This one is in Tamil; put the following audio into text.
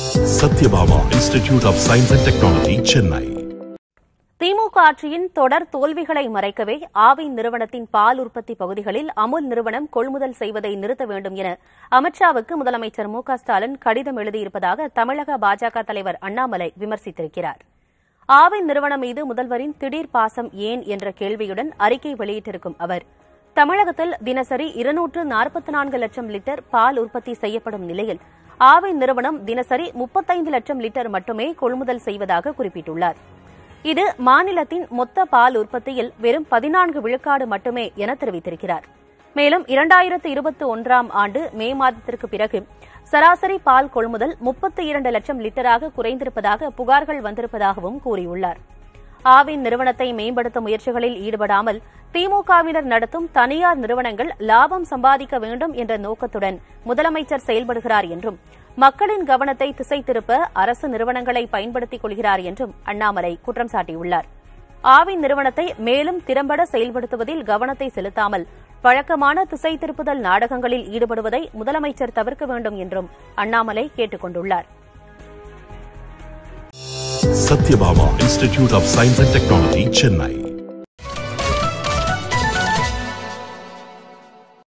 Satyabhama institute of science and technology Chennai DMK ஆட்சியின் தொடர் தோல்விகளை மறைக்கவே ஆவி நிறுவனத்தின் பால் உற்பத்தி பகுதிகளில் அமுல் நிறுவனம் கொள்முதல் செய்வதை நிறுத்த வேண்டும் என அமித்ஷாவுக்கு முதலமைச்சர் மு க ஸ்டாலின் கடிதம் எழுதியிருப்பதாக தமிழக பாஜக தலைவர் அண்ணாமலை விமர்சித்திருக்கிறார் ஆவின் நிறுவனம் மீது முதல்வரின் திடீர் பாசம் ஏன் என்ற கேள்வியுடன் அறிக்கை வெளியிட்டிருக்கும் அவர் தமிழகத்தில் தினசரி இருநூற்று நாற்பத்தி நான்கு லட்சம் லிட்டர் பால் உற்பத்தி செய்யப்படும் நிலையில் ஆவின் நிறுவனம் தினசரி முப்பத்தைந்து லட்சம் லிட்டர் மட்டுமே கொள்முதல் செய்வதாக குறிப்பிட்டுள்ளார் இது மாநிலத்தின் மொத்த பால் உற்பத்தியில் வெறும் பதினான்கு விழுக்காடு மட்டுமே என தெரிவித்திருக்கிறார் மேலும் இரண்டாயிரத்து இருபத்தி ஒன்றாம் ஆண்டு மே மாதத்திற்கு பிறகு சராசரி பால் கொள்முதல் முப்பத்தி இரண்டு லட்சம் லிட்டராக குறைந்திருப்பதாக புகார்கள் வந்திருப்பதாகவும் கூறியுள்ளார் ஆவின் நிறுவனத்தை மேம்படுத்த முயற்சிகளில் ஈடுபடாமல் திமுகவினர் நடத்தும் தனியார் நிறுவனங்கள் லாபம் சம்பாதிக்க வேண்டும் என்ற நோக்கத்துடன் முதலமைச்சர் செயல்படுகிறார் என்றும் மக்களின் கவனத்தை திசை திருப்ப அரசு நிறுவனங்களை பயன்படுத்திக் கொள்கிறார் என்றும் அண்ணாமலை குற்றம் சாட்டியுள்ளார் ஆவின் நிறுவனத்தை மேலும் திறம்பட செயல்படுத்துவதில் கவனத்தை செலுத்தாமல் வழக்கமான திசை திருப்புதல் நாடகங்களில் ஈடுபடுவதை முதலமைச்சர் தவிர்க்க வேண்டும் என்றும் அண்ணாமலை கேட்டுக் கொண்டுள்ளார் Sathyabama institute of science and technology Chennai